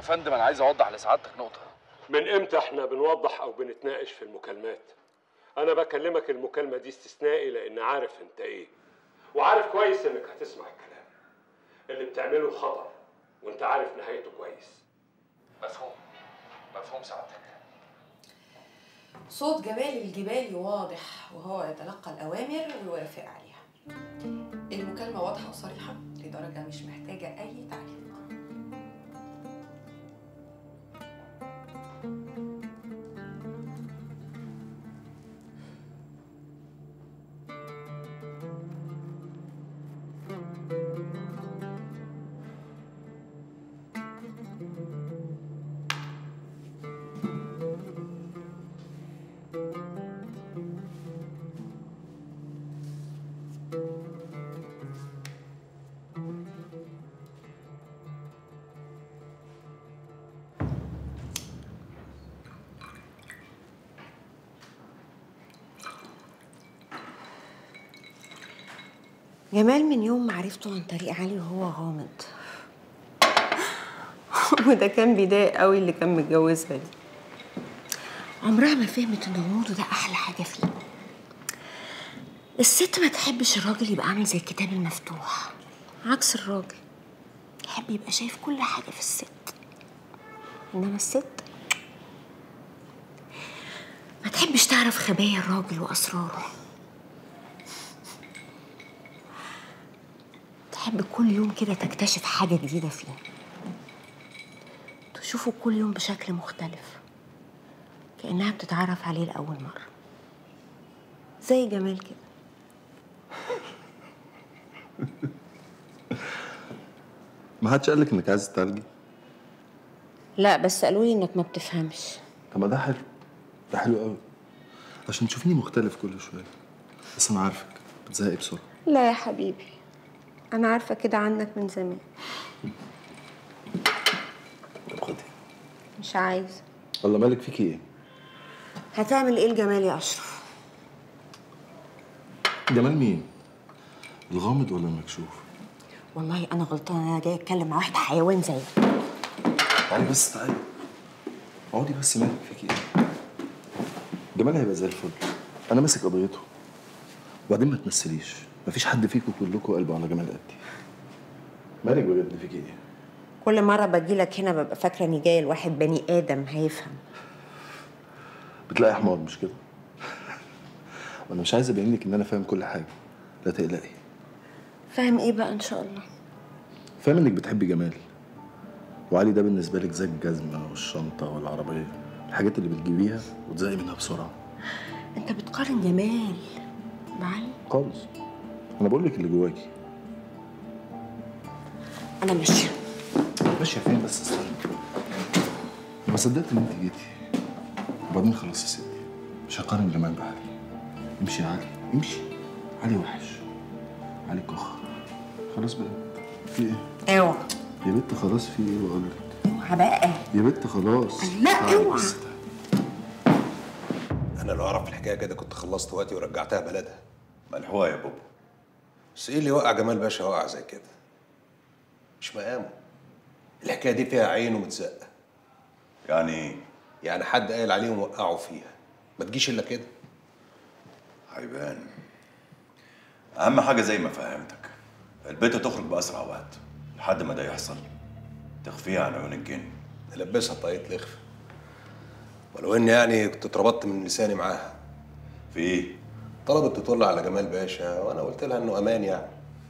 فندم انا عايز اوضح لسعادتك نقطه من امتى احنا بنوضح او بنتناقش في المكالمات انا بكلمك المكالمه دي استثنائي لان عارف انت ايه وعارف كويس انك هتسمع الكلام اللي بتعمله خطر وانت عارف نهايته كويس مفهوم مفهوم سعادتك صوت جمال الجبالي واضح وهو يتلقى الأوامر ويوافق عليها المكالمة واضحة وصريحة لدرجة مش محتاجة أي تعليق جمال من يوم ما عرفته عن طريق علي وهو غامض وده كان بيضايق قوي اللي كان متجوزها دي عمرها ما فهمت ان غموضه ده احلى حاجه فيه الست ما تحبش الراجل يبقى عامل زي الكتاب المفتوح عكس الراجل يحب يبقى شايف كل حاجه في الست انما الست ما تحبش تعرف خبايا الراجل واسراره تحب كل يوم كده تكتشف حاجة جديدة فيه تشوفه كل يوم بشكل مختلف كأنها بتتعرف عليه لأول مرة زي جمال كده ما حدش قالك انك عايز تتعالجي لا بس قالوا لي انك ما بتفهمش طب ما ده حلو ده حلو قوي عشان تشوفيني مختلف كل شويه بس انا عارفك بتزهقي بسرعه لا يا حبيبي انا عارفة كده عنك من زمان طب خدي مش عايزة والله مالك فيكي ايه هتعمل ايه لجمال يا اشرف جمال مين الغامض ولا المكشوف والله انا غلطانة انا جاية اتكلم مع واحد حيوان زيك تعالي بس تعالي اقعدي بس مالك فيكي ايه جمال هيبقى زي الفل انا ماسك قضيته وبعدين ما تمثليش مفيش حد فيكم كلكم قلبه على جمال قدي مالك بجد فيكي ايه كل مرة باجيلك هنا ببقى فاكرة اني جاية لواحد بني ادم هيفهم بتلاقي حمار مش كده وانا مش عايز ابين لك ان انا فاهم كل حاجه لا تقلقي فاهم ايه بقى ان شاء الله فاهم انك بتحبي جمال وعلي ده بالنسبه لك زي الجزمه والشنطه والعربيه الحاجات اللي بتجيبيها وتزهقي منها بسرعه انت بتقارن جمال بعلي خالص انا بقول لك اللي جواكي انا ماشية ماشيه فين بس استنى أنا ما صدقت ان انت جيتي وبعدين خلاص يا ستي مش هقارن جمال بعلي امشي يا علي امشي علي وحش علي كخ خلاص بقى في ايه اوعى يا بنت خلاص في ايه بقول لك اوعى بقى يا بنت خلاص لا، تعالي اوعى. بس تعالي. انا لو اعرف الحكايه كده كنت خلصت وقتي ورجعتها بلدها ملحوقه يا بابا بس ايه اللي وقع جمال باشا وقع زي كده مش مقامه الحكايه دي فيها عين ومتزقه يعني ايه يعني حد قايل عليهم وقعوا فيها ما تجيش الا كده هيبان اهم حاجه زي ما فهمتك البيت تخرج باسرع وقت لحد ما ده يحصل تخفيها عن عيون الجن نلبسها طاقية لخف ولو اني يعني كنت اتربطت من لساني معاها في ايه طلبت تطل على جمال باشا وانا قلت لها انه امان يعني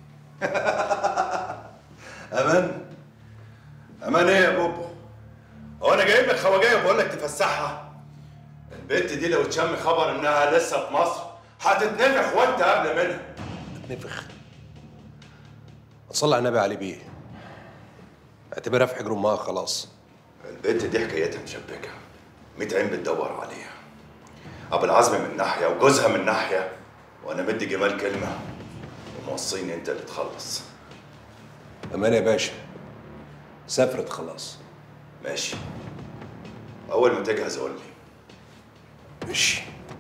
امان امان ايه يا بابا هو انا جايب لك خواجايه وبقول لك تفسحها البنت دي لو تشم خبر انها لسه في مصر هتتنفخ وانت قبل منها اتنفخ صلى على النبي عليه بيه اعتبرها في حجر امها خلاص البنت دي حكايتها مشبكه ميت عين بتدور عليها ابو العزم من ناحيه وجوزها من ناحيه وانا مدي جمال كلمه وموصيني انت اللي تخلص امان يا باشا سافرت خلاص ماشي اول ما تجهز قول لي ماشي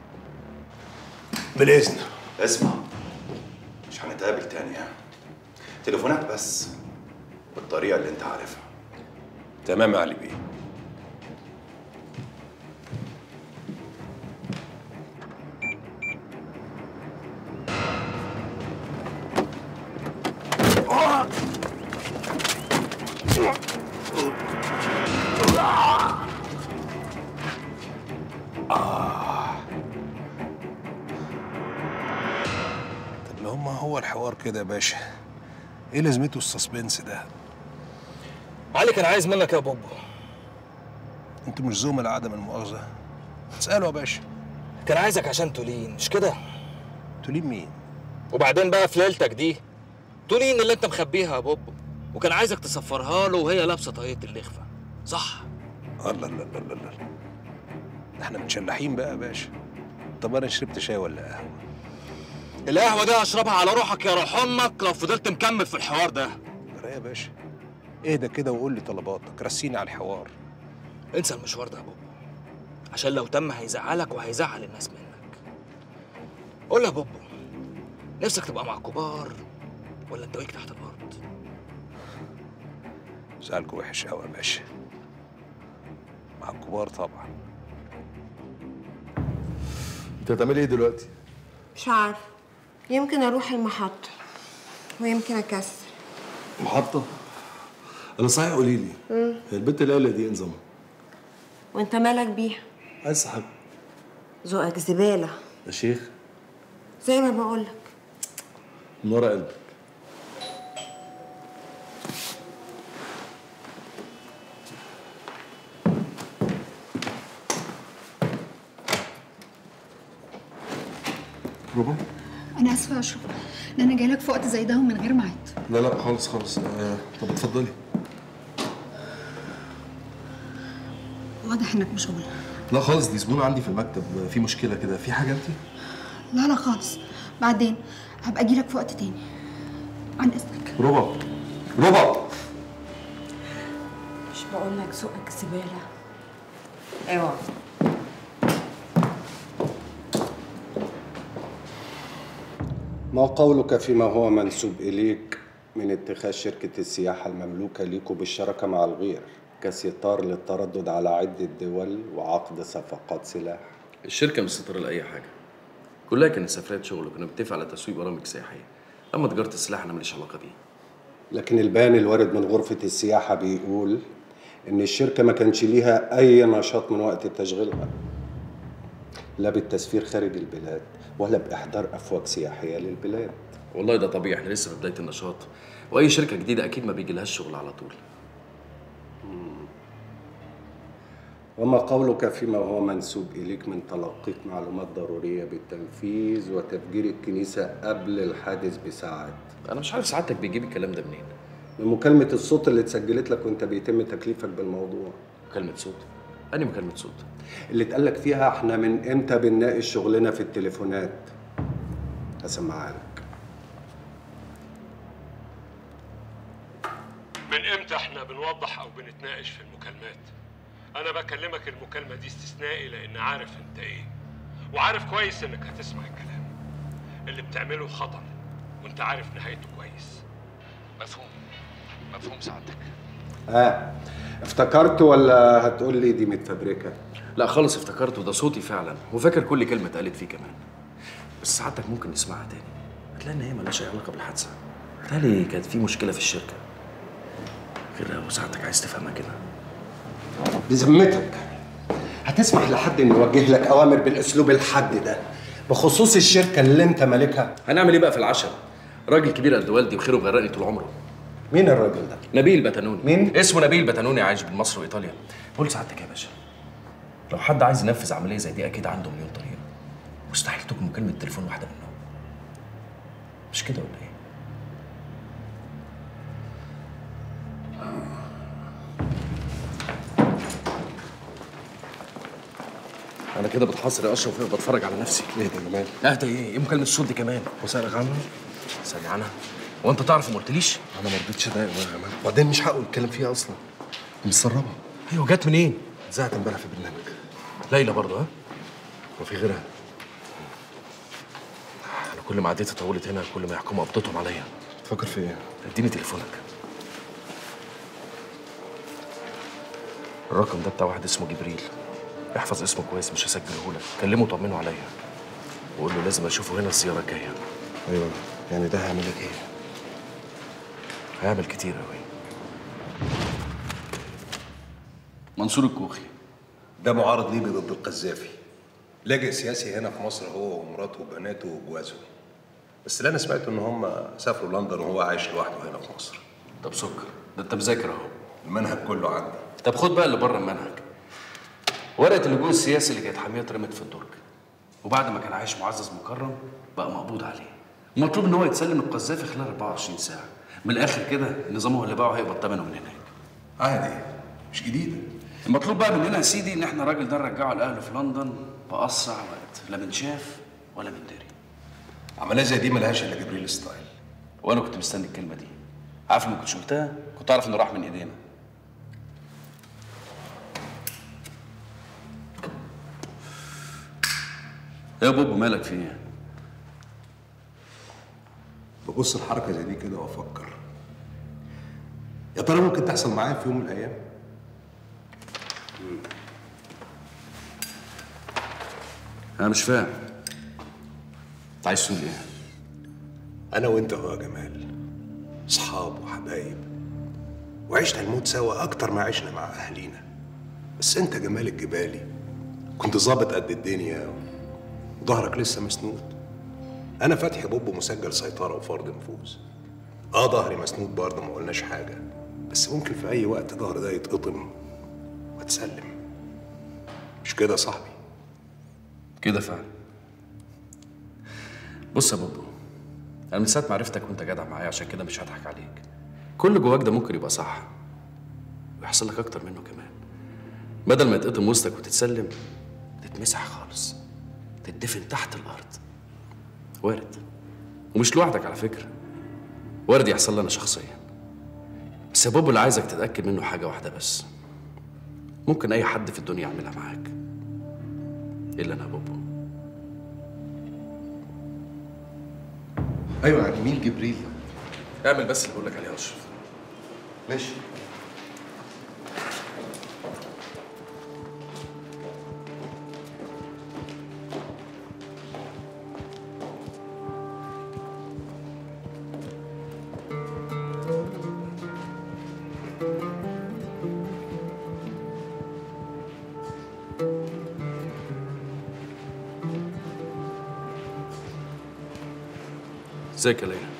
بالاذن اسمع مش هنتقابل تاني ها تليفونات بس بالطريقه اللي انت عارفها تمام يا علي بيه طب ما هما هو الحوار كده يا باشا ايه لازمته السسبنس ده علي كان عايز منك يا بوبو انتوا مش زملاء عدم المؤاخذه اساله يا باشا كان عايزك عشان تولين مش كده تولين مين وبعدين بقى في ليلتك دي تولين اللي انت مخبيها يا بوبو وكان عايزك تصفرها له وهي لابسه طاقيه اللخفه صح الله الله الله الله الله ده احنا متشلحين بقى يا باشا طب انا شربت شاي ولا قهوه القهوه دي هشربها على روحك يا روح امك لو فضلت مكمل في الحوار ده لا يا باشا اهدى كده وقول لي طلباتك رسيني على الحوار انسى المشوار ده يا بوبو عشان لو تم هيزعلك وهيزعل الناس منك قول لي يا بوبو نفسك تبقى مع الكبار ولا انت ويك تحت الارض سألك وحش قوي يا باشا مع الكبار طبعا انت هتعملي ايه دلوقتي؟ مش عارف يمكن اروح المحطة ويمكن اكسر محطة انا صحيح قولي لي هي البنت ليلى دي إيه نظامها وانت مالك بيها عايز صاحب ذوقك زبالة يا شيخ زي ما بقولك من ورا قلبك ربع انا اسفه يا اشرف ان انا جايلك في وقت زي ده ومن غير ميعاد لا لا خالص خالص آه طب اتفضلي واضح انك مشغول لا خالص دي زبونة عندي في المكتب آه، في مشكلة كده في حاجة انت؟ لا لا خالص بعدين هبقى اجيلك في وقت تاني عن اذنك ربع ربع مش بقولك ذوقك زبالة اوعى ما قولك فيما هو منسوب إليك من اتخاذ شركة السياحة المملوكة ليكو بالشراكة مع الغير كستار للتردد على عدة دول وعقد صفقات سلاح الشركة مش ستارة لأي حاجة كلها كانت سفريات شغل وكنا بنتفق على تسويق برامج سياحية أما تجارة السلاح أنا ماليش علاقة بيه لكن البيان الوارد من غرفة السياحة بيقول إن الشركة ما كانش ليها أي نشاط من وقت تشغيلها لا بالتسفير خارج البلاد ولا بإحضار أفواج سياحية للبلاد والله ده طبيعي احنا لسه في بداية النشاط وأي شركة جديدة أكيد ما بيجيلهاش شغل على طول وما قولك فيما هو منسوب إليك من تلقيك معلومات ضرورية بالتنفيذ وتفجير الكنيسة قبل الحادث بساعات أنا مش عارف سعادتك بيجيب الكلام ده منين من مكالمة الصوت اللي اتسجلت لك وانت بيتم تكليفك بالموضوع مكالمة صوت أنهي مكالمة صوت اللي اتقالك فيها احنا من امتى بنناقش شغلنا في التليفونات هسمعها لك من امتى احنا بنوضح او بنتناقش في المكالمات انا بكلمك المكالمه دي استثنائي لان عارف انت ايه وعارف كويس انك هتسمع الكلام اللي بتعمله خطر وانت عارف نهايته كويس مفهوم مفهوم سعادتك اه افتكرت ولا هتقول لي دي متفبركه لا خالص افتكرته ده صوتي فعلا وفاكر كل كلمة اتقالت فيه كمان بس سعادتك ممكن نسمعها تاني هتلاقي إن هي ملهاش أي علاقة بالحادثة بالتالي كانت في مشكلة في الشركة غير لو سعادتك عايز تفهمها كده بذمتك هتسمح لحد انه يوجه لك اوامر بالاسلوب الحاد ده بخصوص الشركه اللي انت مالكها هنعمل ايه بقى في العشاء راجل كبير قد والدي وخيره مغرقني طول عمره مين الراجل ده نبيل بتنوني مين؟ اسمه نبيل بتنوني عايش بين مصر وايطاليا قول سعادتك يا باشا لو حد عايز ينفذ عمليه زي دي اكيد عنده مليون طريقه مستحيل تكون مكالمه تليفون واحده منهم مش كده ولا ايه انا كده بتحاصر يا اشرف وبتفرج على نفسي ايه ده جمال اهدى ايه ايه مكالمه الصوت دي كمان وسألك عنها سامع عنها هو انت تعرف وما قلتليش انا ما رضيتش اضايق يا جمال وبعدين مش حقه يتكلم فيها اصلا مسربه ايوه جت منين اتذاعت امبارح في برنامج ليلى برضه ها وفي غيرها انا كل ما عديت طولت هنا كل ما يحكموا قبضتهم عليا تفكر في ايه؟ اديني تليفونك الرقم ده بتاع واحد اسمه جبريل احفظ اسمه كويس مش هسجله لك كلمه وطمنه عليا وقول له لازم اشوفه هنا الزياره الجايه ايوه يعني ده هيعمل لك ايه؟ هيعمل كتير قوي منصور الكوخي ده معارض ليبي ضد القذافي لاجئ سياسي هنا في مصر هو ومراته وبناته وجوازه بس اللي انا سمعته ان هم سافروا لندن وهو عايش لوحده هنا في مصر طب سكر ده انت مذاكر اهو المنهج كله عندي طب خد بقى اللي بره المنهج ورقه اللجوء السياسي اللي كانت حاميه اترمت في الدرج وبعد ما كان عايش معزز مكرم بقى مقبوض عليه ومطلوب ان هو يتسلم القذافي خلال 24 ساعه من الاخر كده النظام هو اللي باعه هيقبض ثمنه من هناك عادي مش جديده المطلوب بقى مننا يا سيدي ان احنا الراجل ده نرجعه لاهله في لندن باسرع وقت لا من شاف ولا من دري عمليه زي دي ملهاش الا جبريل ستايل وانا كنت مستني الكلمه دي عارف ما كنتش قلتها كنت اعرف انه راح من ايدينا يا بوبو مالك في ايه؟ ببص الحركه زي دي كده وافكر يا ترى ممكن تحصل معايا في يوم من الايام انا مش فاهم انت عايز تقول ايه؟ انا وانت هو يا جمال اصحاب وحبايب وعشنا الموت سوا اكتر ما عشنا مع اهالينا بس انت جمال الجبالي كنت ظابط قد الدنيا وظهرك لسه مسنود انا فتحي بوبو مسجل سيطره وفرض نفوذ اه ظهري مسنود برضه ما قلناش حاجه بس ممكن في اي وقت ظهر ده يتقطم واتسلم مش كده يا صاحبي كده فعلا بص يا بوبو انا من ساعه ما عرفتك وانت جدع معايا عشان كده مش هضحك عليك كل جواك ده ممكن يبقى صح ويحصل لك اكتر منه كمان بدل ما يتقطم وسطك وتتسلم تتمسح خالص تدفن تحت الارض وارد ومش لوحدك على فكره وارد يحصل لي انا شخصيا بس يا بوبو اللي عايزك تتاكد منه حاجه واحده بس ممكن اي حد في الدنيا يعملها معاك الا انا يا بوبو ايوه يعني مين جبريل اعمل بس اللي بقول لك عليه يا اشرف ماشي ازيك يا ليلى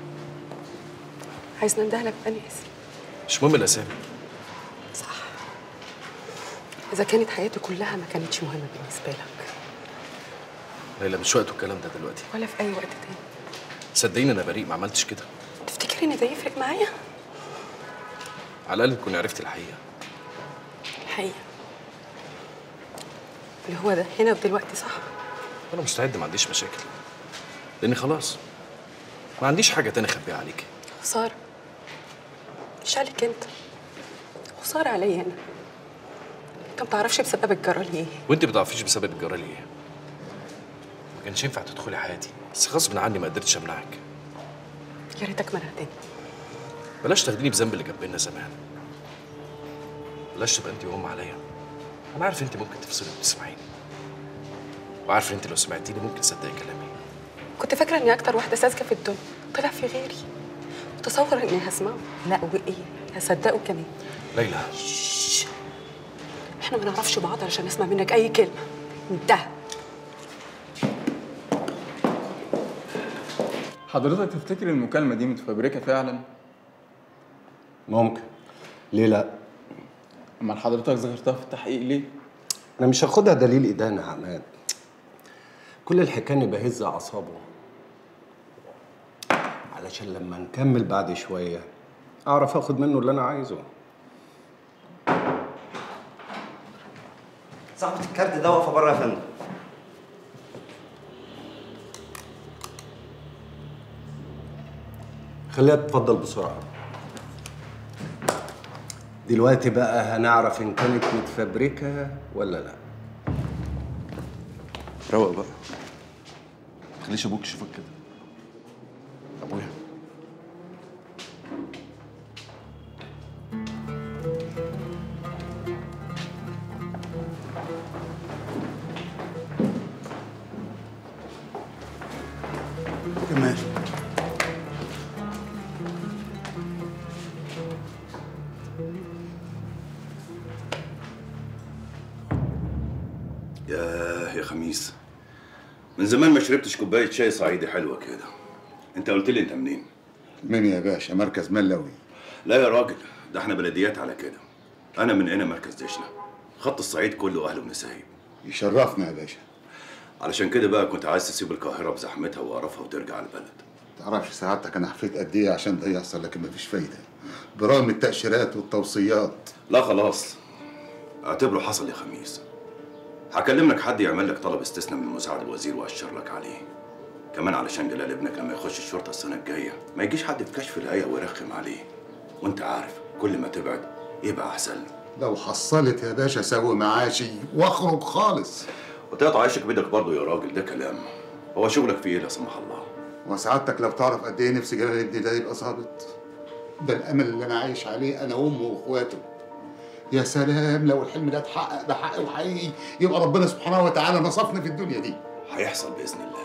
عايز نندهلك بأني اسم مش مهم الاسامي صح إذا كانت حياتي كلها ما كانتش مهمة بالنسبة لك ليلى مش وقته الكلام ده دلوقتي ولا في أي وقت تاني صدقيني انا بريء ما عملتش كده تفتكر إن ده يفرق معايا؟ على الاقل تكوني عرفتي الحقيقه الحقيقة اللي هو ده هنا ودلوقتي صح؟ انا مستعد ما عنديش مشاكل لاني خلاص ما عنديش حاجه تاني اخبيها عليكي خسارة مش عليك أنت خسارة عليا أنا أنت ما تعرفش بسبب الجرى لي إيه وانت ما بتعرفيش بسبب الجرى لي ايه ما كانش ينفع تدخلي حياتي بس غصب عني ما قدرتش امنعك يا ريتك منعتني بلاش تاخديني بذنب اللي جنبنا زمان بلاش تبقى انت وهم عليا انا عارف انت ممكن تفصلي وتسمعيني وعارف انت لو سمعتيني ممكن تصدقي كلامي كنت فاكرة إني أكتر واحدة ساذجة في الدنيا طلع في غيري متصور إني هسمعه لا وإيه هصدقه كمان ليلى إحنا ما نعرفش بعض علشان نسمع منك أي كلمة انتهى حضرتك تفتكر المكالمة دي متفبركة فعلا؟ ممكن ليه لا؟ أمال حضرتك ذكرتها في التحقيق ليه؟ انا مش هاخدها دليل ادانه يا عماد كل الحكايه اني بهز اعصابه علشان لما نكمل بعد شويه اعرف اخد منه اللي انا عايزه صاحبة الكارت ده واقفة بره يا فندم خليها تتفضل بسرعه دلوقتي بقى هنعرف ان كانت متفبركه ولا لا روق بقى خليش ابوك يشوفك كده ابويا جمال ياه يا خميس من زمان ما شربتش كوبايه شاي صعيدي حلوه كده انت قلت لي انت منين مين يا باشا مركز ملوي لا يا راجل ده احنا بلديات على كده انا من هنا مركز دشنا خط الصعيد كله اهل ونسايب يشرفنا يا باشا علشان كده بقى كنت عايز تسيب القاهره بزحمتها وقرفها وترجع البلد تعرفش سعادتك انا حفيت قد ايه عشان ده يحصل لكن مفيش فايده برغم التاشيرات والتوصيات لا خلاص اعتبره حصل يا خميس هكلم لك حد يعمل لك طلب استثناء من مساعد الوزير واشر لك عليه كمان علشان جلال ابنك لما يخش الشرطه السنه الجايه ما يجيش حد في كشف الهيئه ويرخم عليه وانت عارف كل ما تبعد يبقى احسن لو حصلت يا باشا سوي معاشي واخرج خالص وتقطع عيشك بيدك برضه يا راجل ده كلام هو شغلك في ايه لا سمح الله وسعادتك لو تعرف قد ايه نفسي جلال ابني ده يبقى ظابط ده الامل اللي انا عايش عليه انا وامه واخواته يا سلام لو الحلم ده اتحقق ده حق وحقيقي يبقى ربنا سبحانه وتعالى نصفنا في الدنيا دي هيحصل باذن الله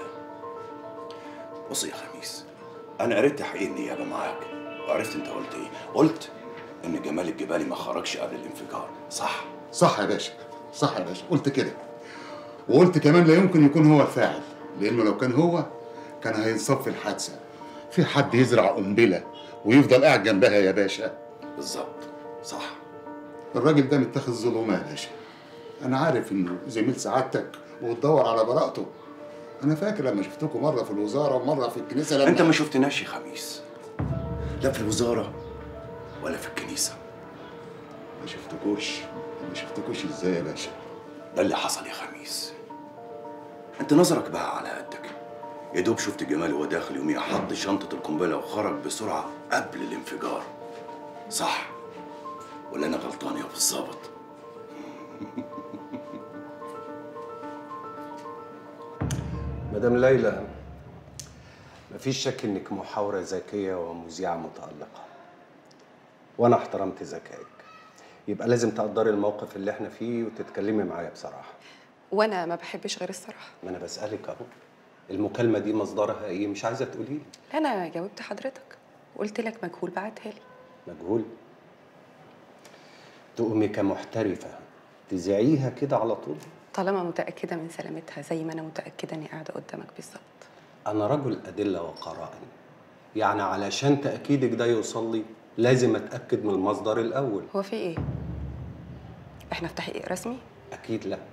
بص يا خميس انا قريت تحقيق النيابه معاك وعرفت انت قلت ايه قلت ان جمال الجبالي ما خرجش قبل الانفجار صح صح يا باشا صح يا باشا قلت كده وقلت كمان لا يمكن يكون هو الفاعل لانه لو كان هو كان هينصف في الحادثه في حد يزرع قنبله ويفضل قاعد جنبها يا باشا بالظبط صح الراجل ده متاخد ظلومه يا باشا انا عارف انه زميل سعادتك وتدور على براءته انا فاكر لما شفتكم مره في الوزاره ومره في الكنيسه لما انت ما شفتناش يا خميس لا في الوزاره ولا في الكنيسه ما شفتكوش ما شفتكوش ازاي يا باشا ده اللي حصل يا خميس انت نظرك بقى على قدك يا دوب شفت جمال وهو داخل يوميها حط شنطه القنبله وخرج بسرعه قبل الانفجار صح ولا انا غلطان يا ابو الظابط مدام ليلى مفيش شك انك محاورة ذكية ومذيعة متألقة وانا احترمت ذكائك يبقى لازم تقدري الموقف اللي احنا فيه وتتكلمي معايا بصراحة وانا ما بحبش غير الصراحه ما انا بسألك اهو المكالمة دي مصدرها ايه مش عايزة تقولي لي انا جاوبت حضرتك وقلت لك مجهول بعتها لي مجهول تقومي كمحترفة تذيعيها كده على طول طالما متاكده من سلامتها زي ما انا متاكده اني قاعده قدامك بالظبط أنا رجل أدلة وقرائن يعني علشان تأكيدك ده يوصل لي لازم أتأكد من المصدر الأول هو في ايه احنا في تحقيق رسمي أكيد لا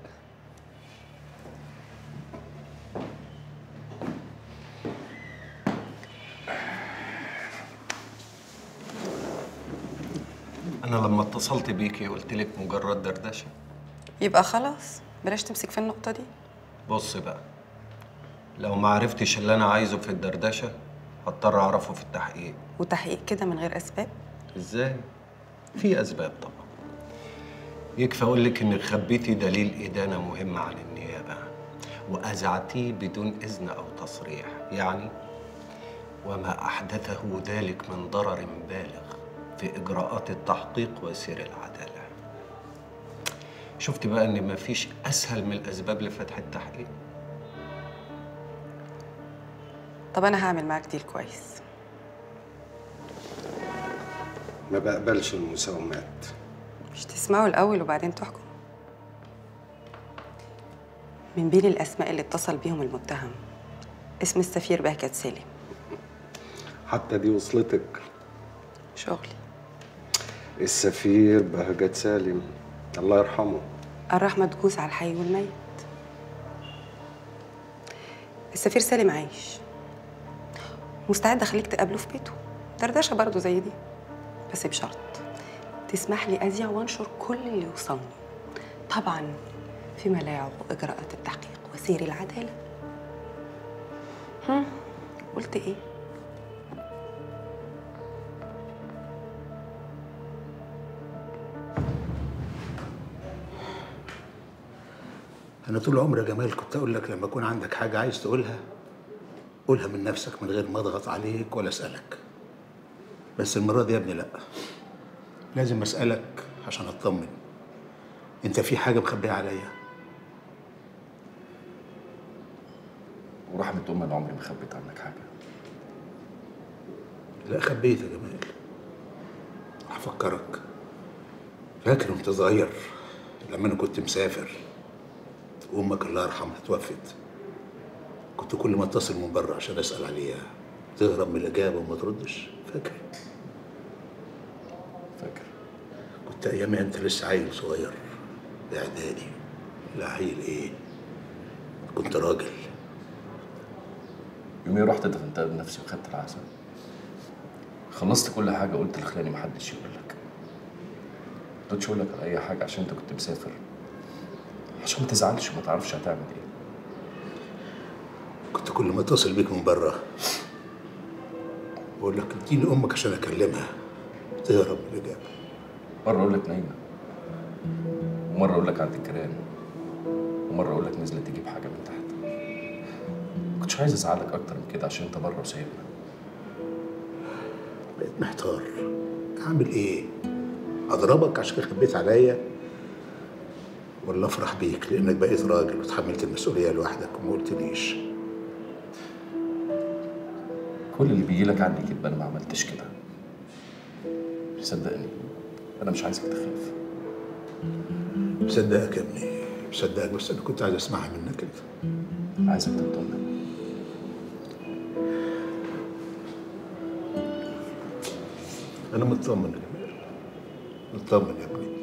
أنا لما اتصلت بيكي قلت لك مجرد دردشة يبقى خلاص بلاش تمسك في النقطه دي بص بقى لو ما عرفتش اللي أنا عايزه في الدردشة هضطر أعرفه في التحقيق وتحقيق كده من غير اسباب إزاي؟ في أسباب طبعا يكفي أقول لك إنك خبيتي دليل إدانة مهم عن النيابة وأذعتيه بدون إذن أو تصريح يعني وما أحدثه ذلك من ضرر بالغ في إجراءات التحقيق وسير العدالة شفت بقى إن مفيش أسهل من الأسباب لفتح التحقيق طب انا هعمل معاك ديل كويس ما بقبلش المساومات مش تسمعوا الاول وبعدين تحكم من بين الاسماء اللي اتصل بيهم المتهم اسم السفير بهجت سالم حتى دي وصلتك شغلي السفير بهجت سالم الله يرحمه الرحمة تجوز على الحي والميت السفير سالم عايش مستعد اخليك تقابله في بيته دردشه برضه زي دي بس بشرط تسمح لي اذيع وانشر كل اللي يوصلني طبعا فيما لا يعوق اجراءات التحقيق وسير العداله هم قلت ايه انا طول عمري يا جمال كنت اقول لك لما يكون عندك حاجه عايز تقولها قولها من نفسك من غير ما اضغط عليك ولا اسالك بس المره دي يا ابني لا لازم اسالك عشان اطمن انت في حاجه مخبيها عليا ورحمة أمي أنا عمري ما خبيت عنك حاجة لا خبيت يا جمال هفكرك فاكر وانت صغير لما انا كنت مسافر وامك الله يرحمها توفت كنت كل ما اتصل من بره عشان اسال عليها تهرب من الاجابه وما تردش فاكر فاكر كنت ايامها انت لسه عيل صغير اعدادي لا عيل ايه كنت راجل يومين رحت دفنتها بنفسي وخدت العسل خلصت كل حاجة قلت لخلاني محدش يقول لك قلتش أقول لك على أي حاجة عشان أنت كنت مسافر عشان ما تزعلش وما تعرفش هتعمل إيه كنت كل ما اتصل بيك من بره بقول لك اديني امك عشان اكلمها تهرب من الاجابه مرة أقول لك نايمة ومرة أقول لك عند الجيران ومرة أقول لك نزلت تجيب حاجة من تحت ما كنتش عايز أزعلك أكتر من كده عشان أنت بره وسايبنا بقيت محتار اعمل ايه اضربك عشان خبيت عليا ولا افرح بيك لانك بقيت راجل وتحملت المسؤوليه لوحدك وما قلتليش كل اللي بيجي لك عني كده أنا ما عملتش كده صدقني أنا مش عايزك تخاف مصدقك يا ابني مصدقك بس انا كنت عايز اسمعها منك انت عايزك تطمن انا مطمن يا جمال مطمن يا ابني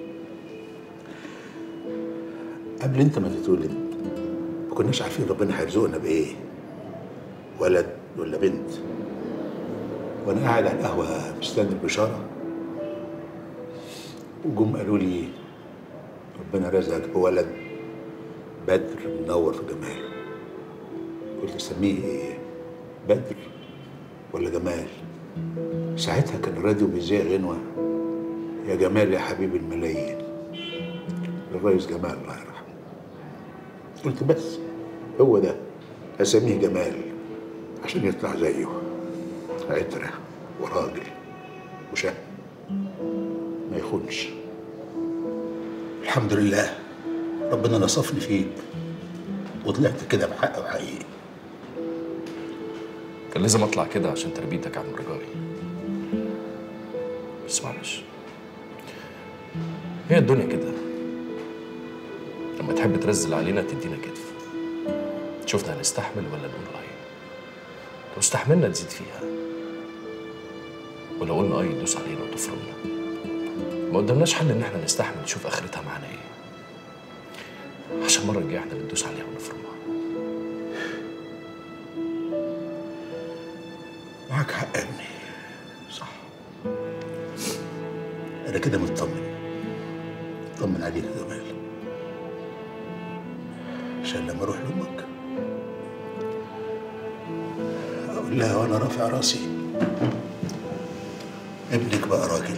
قبل انت ما تتولد ما كناش عارفين ربنا هيرزقنا بايه ولد ولا بنت وانا قاعد على القهوه مستني البشاره وجم قالوا لي ربنا رزقك بولد بدر منور في جمال قلت اسميه ايه بدر ولا جمال ساعتها كان الراديو بيذيع غنوة يا جمال يا حبيب الملايين للرئيس جمال الله يرحمه قلت بس هو ده اسميه جمال عشان يطلع زيه عترة وراجل وشهم ما يخونش الحمد لله ربنا نصفني فيك وطلعت كده بحق وحقيقي كان لازم أطلع كده عشان تربيتك عن رجائي بس معلش هي الدنيا كده لما تحب ترزل علينا تدينا كتف شفنا هنستحمل ولا نقول اي لو استحملنا تزيد فيها ولو قلنا اي تدوس علينا وتفرمنا ما قدامناش حل ان احنا نستحمل نشوف اخرتها معانا ايه عشان المره الجايه احنا بندوس عليها ونفرمها معاك حق يا ابني صح انا كده مطمن مطمن عليك يا جمال عشان لما اروح لامك اقول لها وانا رافع راسي ابنك بقى راجل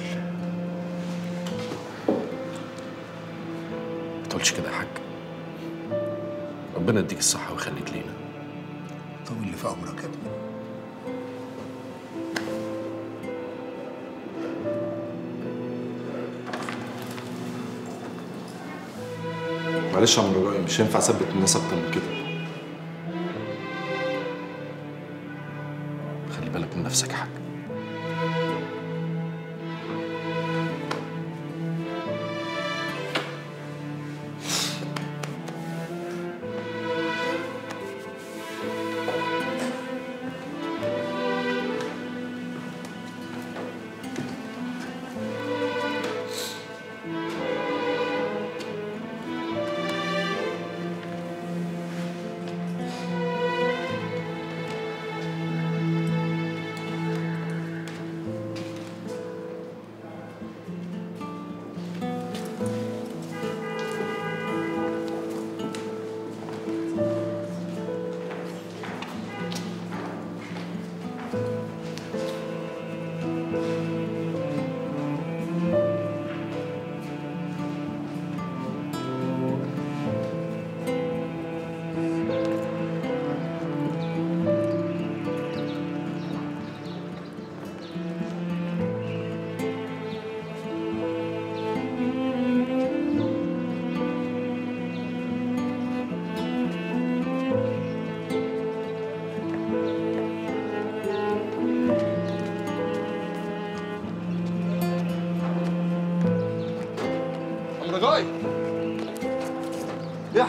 ما تقولش كده يا حاج ربنا يديك الصحه ويخليك لينا طول لي في عمرك يا ابني معلش يا عم رجائي مش هينفع اثبت الناس اكتر من كده خلي بالك من نفسك يا حاج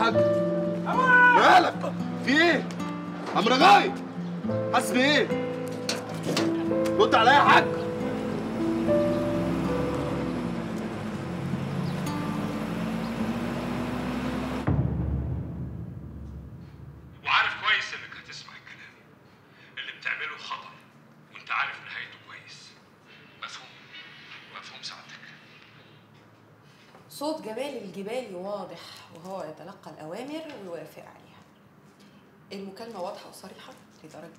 حاج مالك في ايه عم رجاي حاسس بايه رد عليا يا حاج وعارف كويس انك هتسمع الكلام اللي بتعمله خطر وانت عارف نهايته كويس مفهوم مفهوم سعادتك صوت جبال الجبال واضح وهو يتلقى الأوامر ويوافق عليها المكالمة واضحة وصريحة لدرجة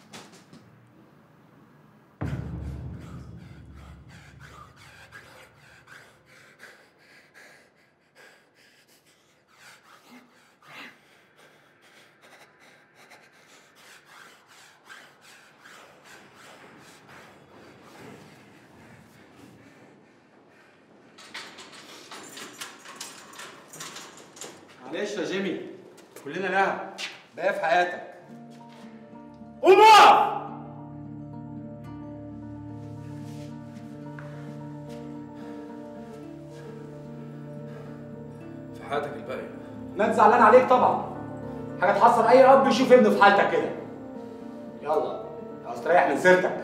معلش يا جيمي كلنا لها بقى في حياتك قوم اقف في حياتك الباقيه ما زعلان عليك طبعا حاجه تحصل اي اب يشوف ابنه في حالتك كده يلا عاوز تريح من سيرتك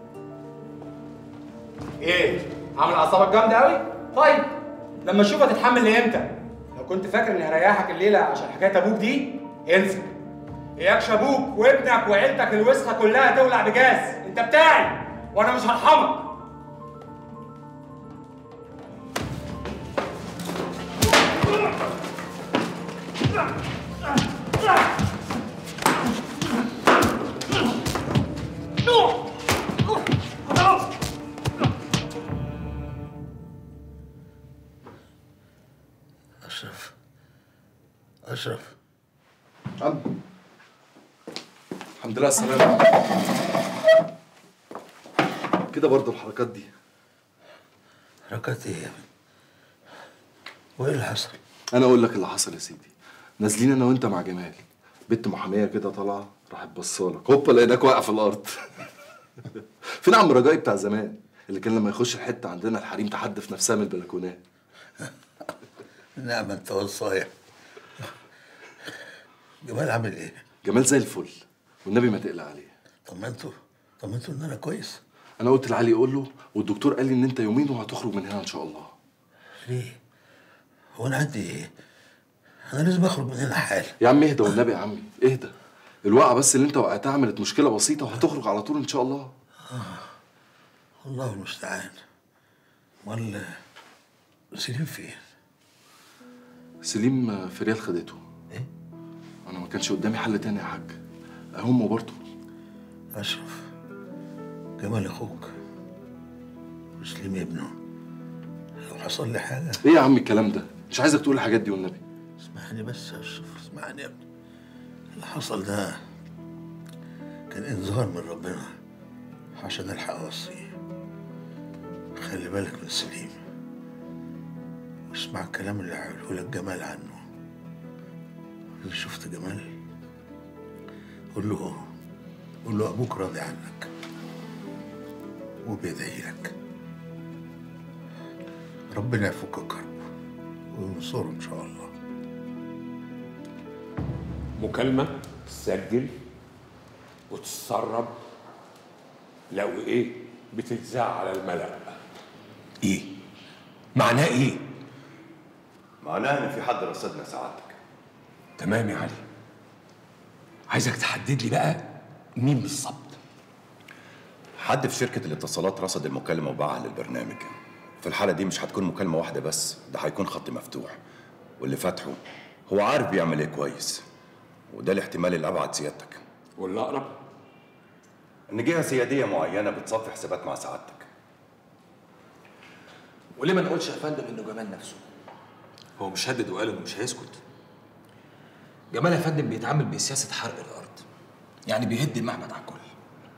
ايه عامل اعصابك جامده قوي طيب لما اشوف هتتحمل لامتى لو كنت فاكر اني هريحك الليله عشان حكايه ابوك دي انسى اياكش ابوك وابنك وعيلتك الوسخه كلها تولع بجاز انت بتاعي وانا مش هرحمك أشرف أشرف عم الحمد لله على السلامة كده برضه الحركات دي حركات إيه يا ابني؟ وإيه اللي حصل؟ انا اقول لك اللي حصل يا سيدي نازلين انا وانت مع جمال بنت محاميه كده طالعه راحت بصالك هوبا لقيناك واقع في الارض فين عم رجائي بتاع زمان اللي كان لما يخش الحته عندنا الحريم تحدف نفسها من البلكونات نعم أنت والصايع جمال عامل إيه؟ جمال زي الفل والنبي ما تقلق عليه طمنته طمنته إن أنا كويس انا قلت لعلي يقول له والدكتور قال لي ان انت يومين وهتخرج من هنا ان شاء الله ليه؟ هو أنا عندي إيه؟ أنا لازم أخرج من هنا حالا يا عم اهدى والنبي يا عمي اهدى الوقعه بس اللي انت وقعتها عملت مشكله بسيطه وهتخرج على طول ان شاء الله الله المستعان أمال سليم فين؟ سليم في ريال خدته ايه؟ انا ما كانش قدامي حل تاني يا حاج هم برضه أشرف جمال أخوك وسليم ابنه لو حصل لي حاجة ايه يا عم الكلام ده مش عايزك تقول الحاجات دي والنبي اسمعني بس يا أشرف اسمعني يا ابني اللي حصل ده كان إنذار من ربنا عشان ألحق أوصيه خلي بالك من سليم واسمع الكلام اللي هيقوله لك جمال عنه اللي شفت جمال قول له قول له أبوك راضي عنك وبيدعي لك ربنا يفك كربه وينصره إن شاء الله مكالمة تسجل وتتسرب لو ايه بتتذاع على الملأ ايه؟ معناه ايه؟ معناها ان في حد رصدنا سعادتك تمام يا علي عايزك تحدد لي بقى مين بالظبط حد في شركة الاتصالات رصد المكالمة وباعها للبرنامج في الحالة دي مش هتكون مكالمة واحدة بس ده هيكون خط مفتوح واللي فاتحه هو عارف بيعمل ايه كويس وده الاحتمال اللي أبعد سيادتك واللي أقرب إن جهة سيادية معينة بتصفي حسابات مع سعادتك وليه ما نقولش يا فندم انه جمال نفسه هو مش هدد وقال انه مش هيسكت جمال يا فندم بيتعامل بسياسه حرق الارض يعني بيهد المعبد على الكل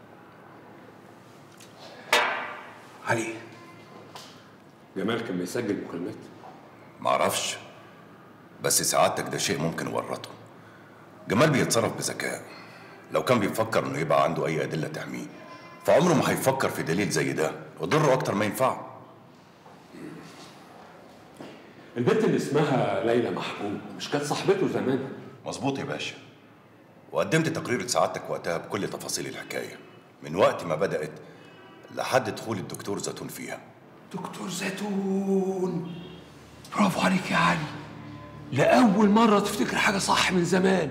علي جمال كان بيسجل مكالمات معرفش بس سعادتك ده شيء ممكن ورطه جمال بيتصرف بذكاء لو كان بيفكر انه يبقى عنده اي ادله تحميه فعمره ما هيفكر في دليل زي ده وضره اكتر ما ينفعه البنت اللي اسمها ليلى محبوب مش كانت صاحبته زمان مظبوط يا باشا وقدمت تقرير لسعادتك وقتها بكل تفاصيل الحكايه من وقت ما بدات لحد دخول الدكتور زيتون فيها دكتور زيتون برافو عليك يا علي لأول مرة تفتكر حاجة صح من زمان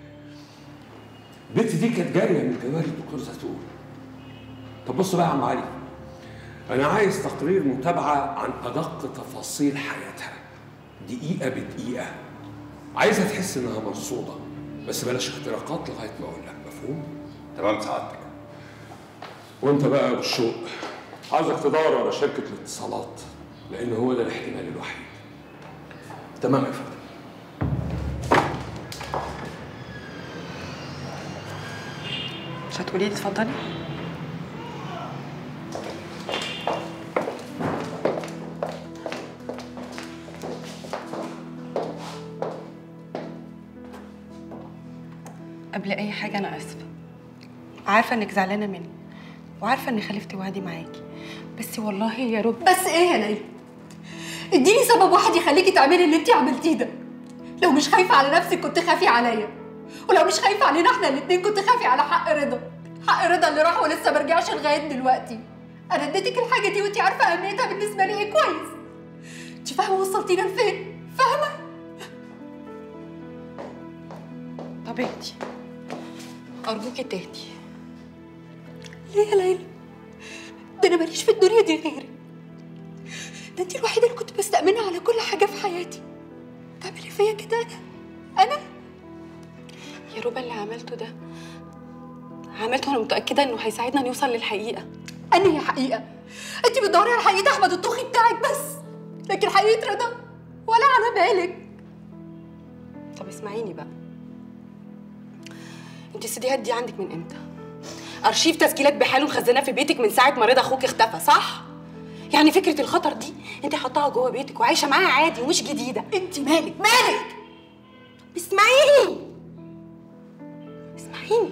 البنت دي كانت جارية من جواري الدكتور زيتون طب بص بقى يا عم علي أنا عايز تقرير متابعة عن أدق تفاصيل حياتها دقيقة بدقيقة عايزها تحس إنها مرصودة بس بلاش اختراقات لغاية ما أقول لك مفهوم؟ تمام سعادتك وأنت بقى يا أبو الشوق عايزك تدور على شركة الاتصالات لأن هو ده الاحتمال الوحيد تمام يا فندم مش هتقولي لي اتفضلي قبل اي حاجه انا اسفه عارفه انك زعلانه مني وعارفه اني خالفت وعدي معاكي بس والله يا رب بس ايه يا ليلى اديني سبب واحد يخليكي تعملي اللي انت عملتيه ده لو مش خايفه على نفسك كنت خافي عليا ولو مش خايفه علينا احنا الاتنين كنت خافي على حق رضا حق رضا اللي راح ولسه ما رجعش لغايه دلوقتي انا اديتك الحاجه دي وانت عارفه اهميتها بالنسبه لي ايه كويس انت فاهمه وصلتينا لفين فاهمه طب اهدي ارجوكي تهدي ليه يا ليلى ده انا ماليش في الدنيا دي غيرك ده انت الوحيده اللي كنت بستأمنها على كل حاجه في حياتي تعملي فيا كده انا انا يا ربا اللي عملته ده عملته وانا متاكده انه هيساعدنا نوصل للحقيقه انهي حقيقه انت بتدوري على حقيقه احمد الطوخي بتاعك بس لكن حقيقه رضا ولا على بالك طب اسمعيني بقى انت السيديهات دي عندك من امتى ارشيف تسجيلات بحاله مخزناه في بيتك من ساعه ما رضا اخوك اختفى صح يعني فكره الخطر دي انت حطاها جوه بيتك وعايشه معاها عادي ومش جديده انت مالك مالك اسمعيني اسمعيني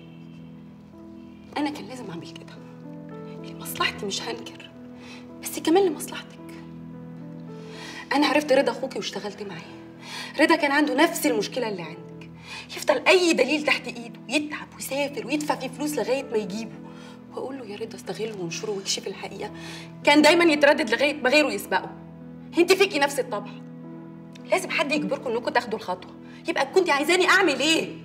انا كان لازم اعمل كده لمصلحتي مش هنكر بس كمان لمصلحتك انا عرفت رضا اخوكي واشتغلت معاه رضا كان عنده نفس المشكله اللي عندك يفضل اي دليل تحت ايده يتعب ويسافر ويدفع فيه فلوس لغايه ما يجيبه واقول له يا رضا استغله وانشره واكشف الحقيقه كان دايما يتردد لغايه ما غيره يسبقه انت فيكي نفس الطبع لازم حد يجبركم انكم تاخدوا الخطوه يبقى كنت عايزاني اعمل ايه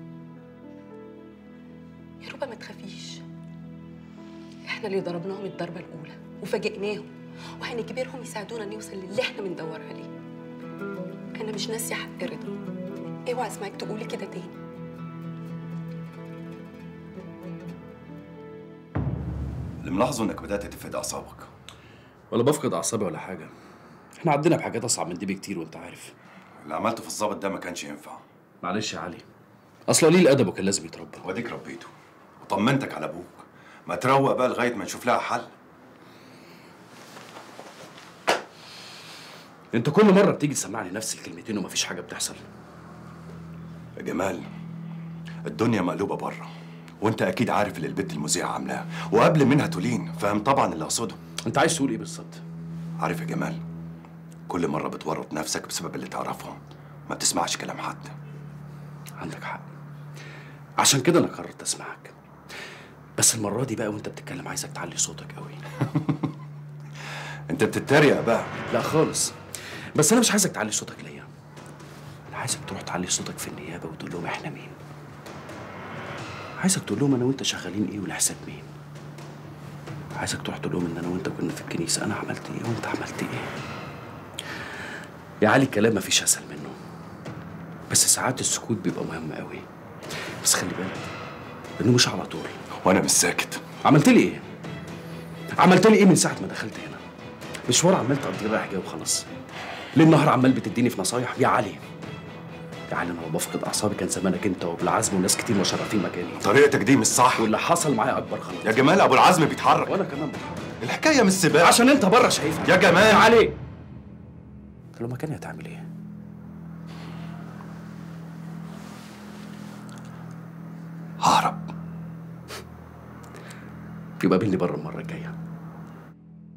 يا ربا ما تخافيش احنا اللي ضربناهم الضربه الاولى وفاجئناهم وهنجبرهم يساعدونا نوصل للي احنا بندور عليه انا مش ناسيه حق رضا اوعى اسمعك تقولي كده تاني اللي ملاحظه انك بدات تفقد اعصابك ولا بفقد اعصابي ولا حاجه احنا عدينا بحاجات اصعب من دي بكتير وانت عارف اللي عملته في الظابط ده ما كانش ينفع معلش يا علي اصل قليل ادبه كان لازم يتربى واديك ربيته وطمنتك على ابوك ما تروق بقى لغايه ما نشوف لها حل انت كل مره بتيجي تسمعني نفس الكلمتين ومفيش حاجه بتحصل يا جمال الدنيا مقلوبه بره وانت اكيد عارف اللي البت المذيعه عاملاه وقبل منها تولين فاهم طبعا اللي اقصده انت عايز تقول ايه بالظبط عارف يا جمال كل مره بتورط نفسك بسبب اللي تعرفهم ما بتسمعش كلام حد عندك حق عشان كده انا قررت اسمعك بس المره دي بقى وانت بتتكلم عايزك تعلي صوتك قوي انت بتتريق بقى لا خالص بس انا مش عايزك تعلي صوتك ليا انا عايزك تروح تعلي صوتك في النيابه وتقول لهم احنا مين عايزك تقول لهم انا وانت شغالين ايه ولحساب مين عايزك تروح تقول لهم ان انا وانت كنا في الكنيسه انا عملت ايه وانت عملت ايه يا علي الكلام مفيش اسهل منه بس ساعات السكوت بيبقى مهم قوي بس خلي بالك انه مش على طول وانا مش ساكت عملت لي ايه عملت لي ايه من ساعه ما دخلت هنا مشوار عمال تقضيه رايح جاي وخلاص ليل نهار عمال بتديني في نصايح يا علي يا علي انا لو بفقد اعصابي كان زمانك انت وبالعزم وناس كتير مشرفين مكاني طريقتك دي مش صح واللي حصل معايا اكبر غلط يا جمال ابو العزم بيتحرك وانا كمان بتحرك الحكايه مش سباق عشان انت بره شايفها يا جمال يا علي انت لو مكاني هتعمل ايه ههرب يبقى قابلني بره المره الجايه